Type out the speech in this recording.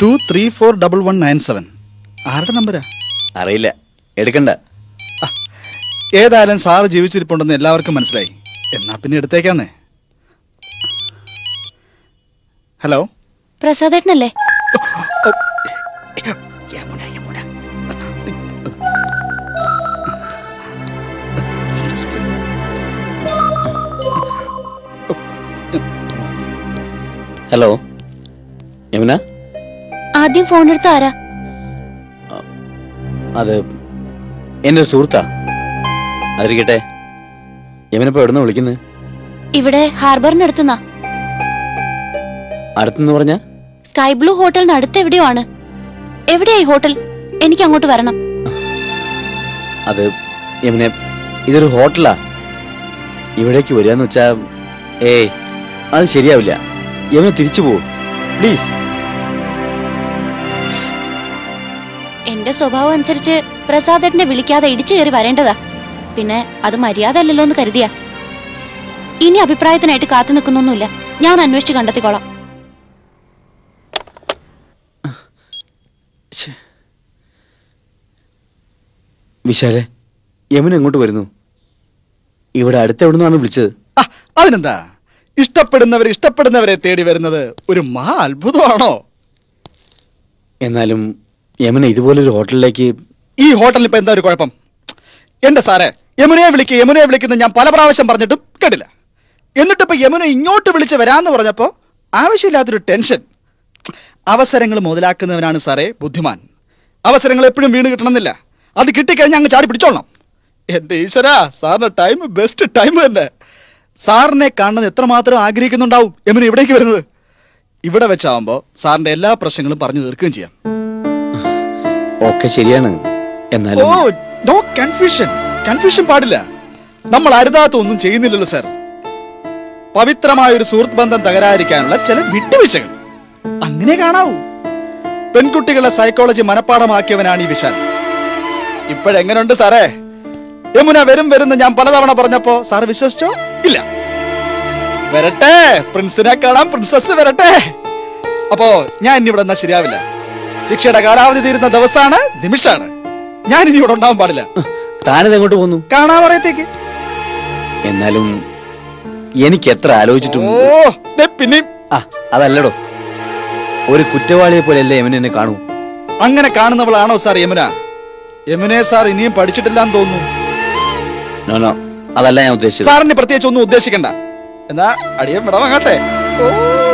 to three four double one nine seven ആരുടെ നമ്പരാ അറിയില്ല എടുക്കണ്ട ഏതായാലും സാറ് ജീവിച്ചിരിപ്പുണ്ടെന്ന് എല്ലാവർക്കും മനസ്സിലായി എന്നാ പിന്നെ എടുത്തേക്കാന്നേ ഹലോ പ്രസാദേട്ടനല്ലേ യമുന യമുന ഹലോ യമുന ആദ്യം ഫോൺ എടുത്ത ആരാ അത് എൻ്റെ ഒരു സുഹൃത്താ അതിരിക്കട്ടെ യമുന എവിടുന്ന വിളിക്കുന്നത് ഇവിടെ ഹാർബറിനടുത്തുനിന്നാ അടുത്തെന്ന് പറഞ്ഞ സ്കൈ ബ്ലൂ ഹോട്ടലിന് അടുത്ത് എവിടെയോ ആണ് എവിടെയാ ഈ ഹോട്ടൽ എനിക്ക് അങ്ങോട്ട് വരണം അത് യമുന ഇതൊരു ഹോട്ടലാ ഇവിടേക്ക് വരികയെന്ന് വെച്ചാ ഏയ് അത് ശരിയാവില്ല യമുന തിരിച്ചു പോകും പ്ലീസ് എന്റെ സ്വഭാവം അനുസരിച്ച് പ്രസാദേട്ടനെ വിളിക്കാതെ ഇടിച്ചു കയറി വരേണ്ടതാ പിന്നെ അത് മര്യാദ അല്ലല്ലോ എന്ന് കരുതിയാ ഇനി അഭിപ്രായത്തിനായിട്ട് കാത്തു നിൽക്കുന്നൊന്നുമില്ല ഞാൻ അന്വേഷിച്ച് കണ്ടെത്തിക്കോളാം വിശാലെ യമുന എങ്ങോട്ട് വരുന്നു ഇവിടെ അടുത്ത് എവിടുന്നാണ് വിളിച്ചത് ആ, അതിനെന്താ ഇഷ്ടപ്പെടുന്നവർ ഇഷ്ടപ്പെടുന്നവരെ തേടി വരുന്നത് ഒരു മഹാ അത്ഭുതമാണോ എന്നാലും യമുന ഇതുപോലൊരു ഹോട്ടലിലേക്ക് ഈ ഹോട്ടലിൽ ഇപ്പൊ എന്താ ഒരു കുഴപ്പം എന്റെ സാറേ യമുനയെ വിളിക്കുക യമുനയെ വിളിക്കുന്ന ഞാൻ പല പ്രാവശ്യം പറഞ്ഞിട്ടും കേട്ടില്ല എന്നിട്ടിപ്പോ യമുന ഇങ്ങോട്ട് വിളിച്ച് വരാന്ന് പറഞ്ഞപ്പോ ആവശ്യമില്ലാത്തൊരു ടെൻഷൻ അവസരങ്ങൾ മുതലാക്കുന്നവനാണ് സാറേ ബുദ്ധിമാൻ അവസരങ്ങൾ എപ്പോഴും വീണ് കിട്ടണമെന്നില്ല അത് കിട്ടിക്കഴിഞ്ഞാൽ അങ്ങ് ചാടി പിടിച്ചോളണം എന്റെ ഈശ്വര സാറിന്റെ ടൈം ബെസ്റ്റ് ടൈം തന്നെ സാറിനെ കാണുന്നത് എത്രമാത്രം ആഗ്രഹിക്കുന്നുണ്ടാവും യമുന ഇവിടേക്ക് വരുന്നത് ഇവിടെ വെച്ചാവുമ്പോ സാറിന്റെ എല്ലാ പ്രശ്നങ്ങളും പറഞ്ഞു തീർക്കുകയും ചെയ്യാം ഒക്കെ ശരിയാണ് എന്നാലും ഓ നോ കൺഫ്യൂഷൻ കൺഫ്യൂഷൻ പാടില്ല നമ്മൾ അരുതാത്ത ഒന്നും ചെയ്യുന്നില്ലല്ലോ സാർ പവിത്രമായ ഒരു സുഹൃത്ത് ബന്ധം തകരാതിരിക്കാനുള്ള ചില വിട്ടുവീഴ്ചകൾ അങ്ങനെ കാണാവൂ പെൺകുട്ടികളുടെ സൈക്കോളജി മനഃപ്പാടമാക്കിയവനാണ് ഈ വിശാൽ ഇപ്പോഴെങ്ങനെയുണ്ട് സാറേ യമുന വരും വരുന്ന് ഞാൻ പലതവണ പറഞ്ഞപ്പോ സാർ വിശ്വസിച്ചോ ഇല്ല വരട്ടെ പ്രിൻസിനെ കാണാൻ പ്രിൻസസ് വരട്ടെ അപ്പോ ഞാൻ ഇനി ഇവിടെ എന്നാ ശരിയാവില്ല ശിക്ഷയുടെ കാലാവധി തീരുന്ന ദിവസമാണ് നിമിഷാണ് ഞാൻ ഇനി ഇവിടെ ഉണ്ടാവാൻ പാടില്ല താനിത് എങ്ങോട്ട് പോന്നു കാണാൻ പറയത്തേക്ക് എന്നാലും എനിക്ക് എത്ര ആലോചിച്ചിട്ടും ഓ ദേ പിന്നെയും ആ അതല്ലടോ ഒരു കുറ്റവാളിയെ പോലെയല്ലേ യമുന എന്നെ കാണൂ അങ്ങനെ കാണുന്നവളാണോ സാർ യമുന യമുനെ സാർ ഇനിയും പഠിച്ചിട്ടില്ലാന്ന് തോന്നുന്നു നോ നോ അതല്ല ഞാൻ ഉദ്ദേശിച്ചത് സാറിന് പ്രത്യേകിച്ച് ഒന്നും ഉദ്ദേശിക്കണ്ട എന്നാ അടിയൻ വിടവാങ്ങട്ടെ ഓ